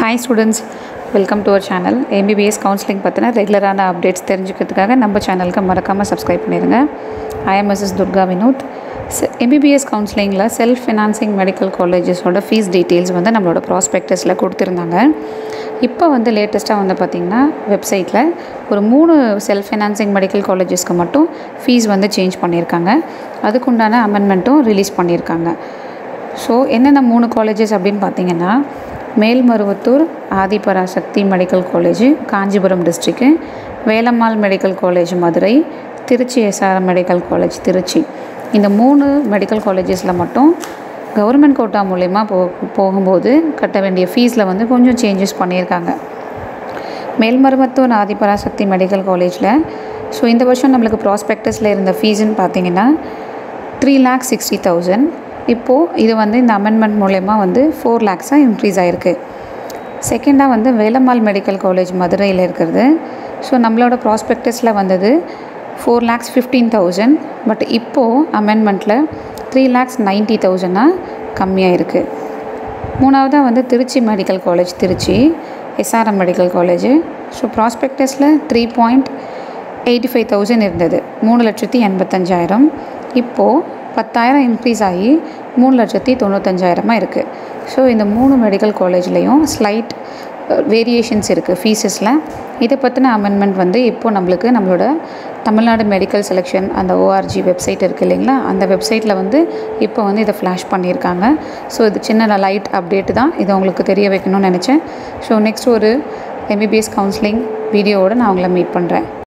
hi students welcome to our channel MBBS counselling பற்றின ரெகுலரான updates தெரிஞ்சுக்கிறதுக்காக நம்ம சேனலுக்கு மறக்காமல் சப்ஸ்கிரைப் பண்ணிடுங்க ஐஎம்எஸ்எஸ் துர்கா வினோத் எம்பிபிஎஸ் கவுன்சிலிங்கில் செல்ஃப் ஃபினான்சிங் மெடிக்கல் காலேஜஸோட ஃபீஸ் டீட்டெயில்ஸ் வந்து நம்மளோட ப்ராஸ்பெக்டஸில் கொடுத்துருந்தாங்க இப்போ வந்து லேட்டஸ்ட்டாக வந்து பார்த்திங்கன்னா வெப்சைட்டில் ஒரு மூணு செல்ஃப் ஃபினான்சிங் மெடிக்கல் காலேஜஸ்க்கு மட்டும் ஃபீஸ் வந்து சேஞ்ச் பண்ணியிருக்காங்க அதுக்குண்டான அமெண்ட்மெண்ட்டும் ரிலீஸ் பண்ணியிருக்காங்க ஸோ என்னென்ன மூணு காலேஜஸ் அப்படின்னு பார்த்தீங்கன்னா மேல்மருவத்தூர் ஆதிபராசக்தி மெடிக்கல் காலேஜ் காஞ்சிபுரம் டிஸ்ட்ரிக்கு Velammal medical college Madurai Trichy SRM medical college Trichy இந்த மூணு மெடிக்கல் காலேஜஸில் மட்டும் கவர்மெண்ட் கோட்டா மூலயமா போ போகும்போது கட்ட வேண்டிய ஃபீஸில் வந்து கொஞ்சம் சேஞ்சஸ் பண்ணியிருக்காங்க மேல்மருவத்தூர் ஆதிபராசக்தி மெடிக்கல் காலேஜில் ஸோ இந்த வருஷம் நம்மளுக்கு ப்ராஸ்பெக்டஸில் இருந்த ஃபீஸுன்னு பார்த்தீங்கன்னா த்ரீ லேக்ஸ் சிக்ஸ்டி தௌசண்ட் இப்போது இது வந்து இந்த அமெண்ட்மெண்ட் மூலயமா வந்து ஃபோர் லேக்ஸாக இன்க்ரீஸ் ஆகிருக்கு செகண்டாக வந்து வேலம்மாள் மெடிக்கல் காலேஜ் மதுரையில் இருக்கிறது ஸோ நம்மளோட ப்ராஸ்பெக்டஸில் வந்தது four lakhs fifteen thousand but இப்போது அமெண்ட்மெண்ட்டில் த்ரீ லேக்ஸ் நைன்ட்டி தௌசண்டாக கம்மியாக இருக்குது மூணாவதாக வந்து Trichy medical college Trichy SRM medical college so ப்ராஸ்பெக்டஸில் three point eighty five thousand இருந்தது மூணு லட்சத்தி எண்பத்தஞ்சாயிரம் இப்போது பத்தாயிரம் இன்க்ரீஸ் ஆகி மூணு லட்சத்தி தொண்ணூத்தஞ்சாயிரமாக இருக்குது ஸோ இந்த மூணு மெடிக்கல் காலேஜ்லேயும் ஸ்லைட் வேரியேஷன்ஸ் இருக்குது ஃபீஸஸில் இதை பற்றின அமெண்ட்மெண்ட் வந்து இப்போது நம்மளுக்கு நம்மளோட தமிழ்நாடு மெடிக்கல் செலெக்ஷன் அந்த ஓஆர்ஜி வெப்சைட் இருக்குது இல்லைங்களா அந்த வெப்சைட்டில் வந்து இப்போ வந்து இதை ஃப்ளாஷ் பண்ணியிருக்காங்க ஸோ இது சின்ன லைட் அப்டேட்டு தான் இதை உங்களுக்கு தெரிய வைக்கணும்னு நினச்சேன் ஸோ நெக்ஸ்ட் ஒரு எம்பிபிஎஸ் கவுன்சிலிங் வீடியோவோடு நான் உங்களை மீட் பண்ணுறேன்